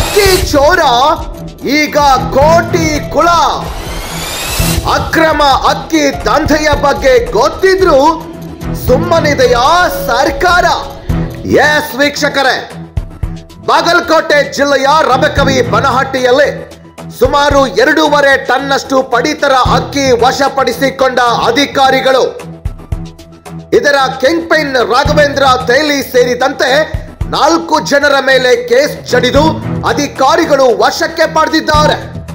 ಅಕ್ಕಿ ಚೋರ ಈಗ ಕೋಟಿ ಕುಳ ಅಕ್ರಮ ಅಕ್ಕಿ ದಂಧೆಯ ಬಗ್ಗೆ ಗೊತ್ತಿದ್ರು ಸುಮ್ಮನಿದೆಯಾ ಸರ್ಕಾರ ಎಸ್ ವೀಕ್ಷಕರೇ ಬಾಗಲಕೋಟೆ ಜಿಲ್ಲೆಯ ರಬಕವಿ ಬನಹಟ್ಟಿಯಲ್ಲಿ ಸುಮಾರು ಎರಡೂವರೆ ಟನ್ನಷ್ಟು ಪಡಿತರ ಅಕ್ಕಿ ವಶಪಡಿಸಿಕೊಂಡ ಅಧಿಕಾರಿಗಳು ಇದರ ಕಿಂಗ್ ಪಿನ್ ರಾಘವೇಂದ್ರ ತೇಲಿ ಸೇರಿದಂತೆ ನಾಲ್ಕು ಜನರ ಮೇಲೆ ಕೇಸ್ ಜಡಿದು ಅಧಿಕಾರಿಗಳು ವಶಕ್ಕೆ ಪಡೆದಿದ್ದಾರೆ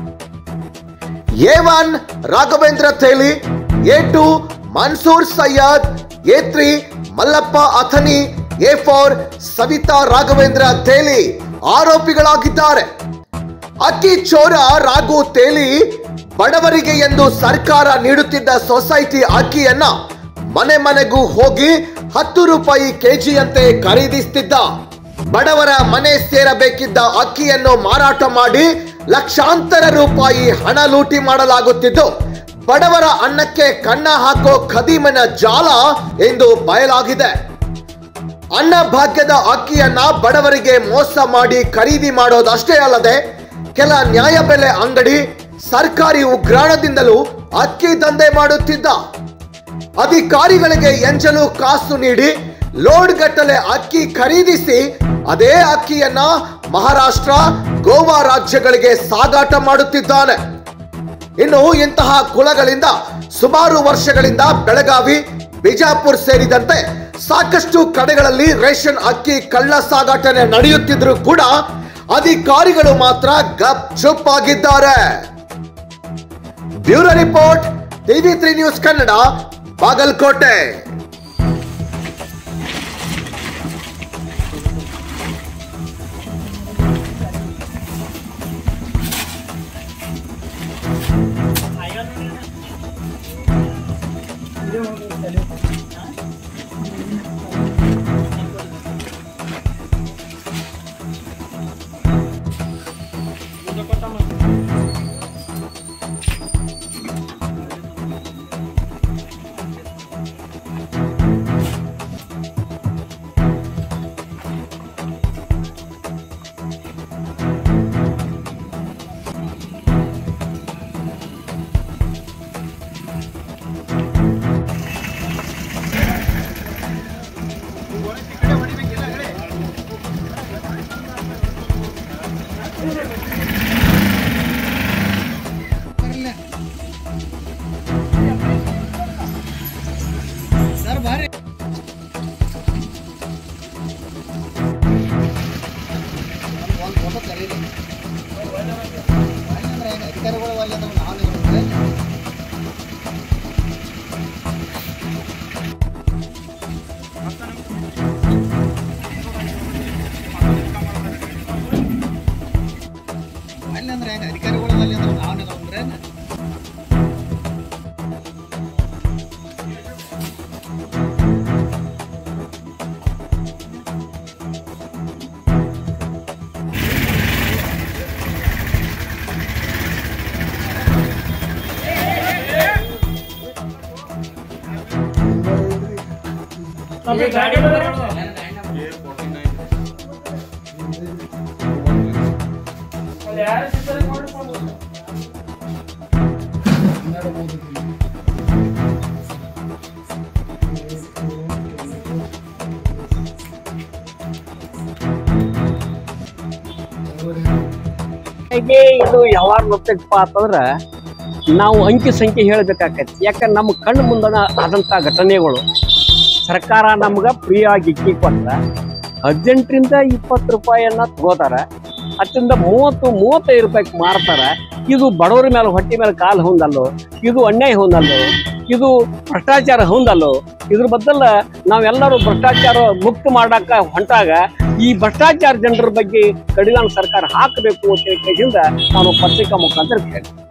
A one Raghavendra Teli A two Mansoor Syed A three Mallappa Athani A four Savita Raghavendra Teli ಆರೋಪಿಗಳಾಗಿದ್ದಾರೆ ಅಕ್ಕಿ ಚೋರ ರಾಘು ತೇಲಿ ಬಡವರಿಗೆ ಎಂದು ಸರ್ಕಾರ ನೀಡುತ್ತಿದ್ದ ಸೊಸೈಟಿ ಅಕ್ಕಿಯನ್ನ ಮನೆ ಮನೆಗೂ ಹೋಗಿ ಹತ್ತು ರೂಪಾಯಿ ಕೆಜಿಯಂತೆ ಖರೀದಿಸುತ್ತಿದ್ದ ಬಡವರ ಮನೆ ಸೇರಬೇಕಿದ್ದ ಅಕ್ಕಿಯನ್ನು ಮಾರಾಟ ಮಾಡಿ ಲಕ್ಷಾಂತರ ರೂಪಾಯಿ ಹಣ ಲೂಟಿ ಮಾಡಲಾಗುತ್ತಿದ್ದು ಬಡವರ ಅನ್ನಕ್ಕೆ ಕನ್ನ ಹಾಕೋ ಖದೀಮನ ಜಾಲ ಎಂದು ಬಯಲಾಗಿದೆ ಅನ್ನ ಭಾಗ್ಯದ ಅಕ್ಕಿಯನ್ನ ಬಡವರಿಗೆ ಮೋಸ ಮಾಡಿ ಖರೀದಿ ಮಾಡೋದಷ್ಟೇ ಅಲ್ಲದೆ ಕೆಲ ನ್ಯಾಯಬೆಲೆ ಅಂಗಡಿ ಸರ್ಕಾರಿ ಉಗ್ರಾಣದಿಂದಲೂ ಅಕ್ಕಿ ದಂಧೆ ಮಾಡುತ್ತಿದ್ದ ಅಧಿಕಾರಿಗಳಿಗೆ ಎಂಜಲು ಕಾಸು ನೀಡಿ ಲೋಡ್ ಗಟ್ಟಲೆ ಅಕ್ಕಿ ಖರೀದಿಸಿ ಅದೇ ಅಕ್ಕಿಯನ್ನ ಮಹಾರಾಷ್ಟ್ರ ಗೋವಾ ರಾಜ್ಯಗಳಿಗೆ ಸಾಗಾಟ ಮಾಡುತ್ತಿದ್ದಾನೆ ಇನ್ನು ಇಂತಹ ಕುಲಗಳಿಂದ ಸುಮಾರು ವರ್ಷಗಳಿಂದ ಬೆಳಗಾವಿ ಬಿಜಾಪುರ್ ಸೇರಿದಂತೆ ಸಾಕಷ್ಟು ಕಡೆಗಳಲ್ಲಿ ರೇಷನ್ ಅಕ್ಕಿ ಕಳ್ಳ ಸಾಗಾಟನೆ ನಡೆಯುತ್ತಿದ್ರು ಕೂಡ ಅಧಿಕಾರಿಗಳು ಮಾತ್ರ ಗಪ್ ಚುಪ್ ಆಗಿದ್ದಾರೆ bureau report TV three news Kannada Bagalkote sir ಬಾರಿ ಒಂದು ಫೋಟೋ ಕರೀರಿ ಅಂದ್ರೆ ಏನು ಅಧಿಕಾರಿಗಳು ಅಲ್ಲಿ ಅಂದ್ರೆ ನಾವು ಇರ್ಬೇಕು. ಅಲ್ಲಿ ಅಂದ್ರೆ ಏನು ಅಧಿಕಾರಿಗಳು ಅಲ್ಲಿ ಅಂದ್ರೆ ನಾವು ಅಂದ್ರೆ ಹೀಗೆ ಇದು ಯಾವಾಗ ಗೊತ್ತೈತಪ್ಪ ಅಂತಂದ್ರ ನಾವು ಅಂಕಿ ಸಂಖ್ಯೆ ಹೇಳ್ಬೇಕಾಕೈತಿ ಯಾಕಂದ್ರೆ ನಮ್ಮ ಕಣ್ಣು ಮುಂದನ ಆದಂಥ ಘಟನೆಗಳು ಸರ್ಕಾರ ನಮ್ಗೆ ಫ್ರೀ ಆಗಿ ಇಕ್ಕಿ ಕೊಟ್ರ ಹದಿನೆಂಟರಿಂದ ಇಪ್ಪತ್ತು ರೂಪಾಯಿಯನ್ನ ತಗೋತಾರ ಹತ್ತರಿಂದ ಮೂವತ್ತು ಮೂವತ್ತೈದು ರೂಪಾಯಿಗೆ ಮಾರ್ತಾರ ಇದು ಬಡವರ ಮೇಲೆ ಹೊಟ್ಟೆ ಮೇಲೆ ಕಾಲು ಹೊಂದಲ್ಲೋ ಇದು ಅನ್ಯಾಯ ಹೊಂದಲ್ಲೋ ಇದು ಭ್ರಷ್ಟಾಚಾರ ಹೊಂದಲ್ಲೋ ಇದ್ರ ಬದಲ ನಾವೆಲ್ಲರೂ ಭ್ರಷ್ಟಾಚಾರ ಮುಕ್ತ ಮಾಡಾಕ ಹೊಂಟಾಗ ಈ ಭ್ರಷ್ಟಾಚಾರ ಜನರ ಬಗ್ಗೆ ಕಡಿವಾಣ ಸರ್ಕಾರ ಹಾಕಬೇಕು ಅಂತ ಕೇಳಿದಿಂದ ನಾನು ಪತ್ರಿಕಾ ಮುಖಾಂತರ ಕೇಳಿ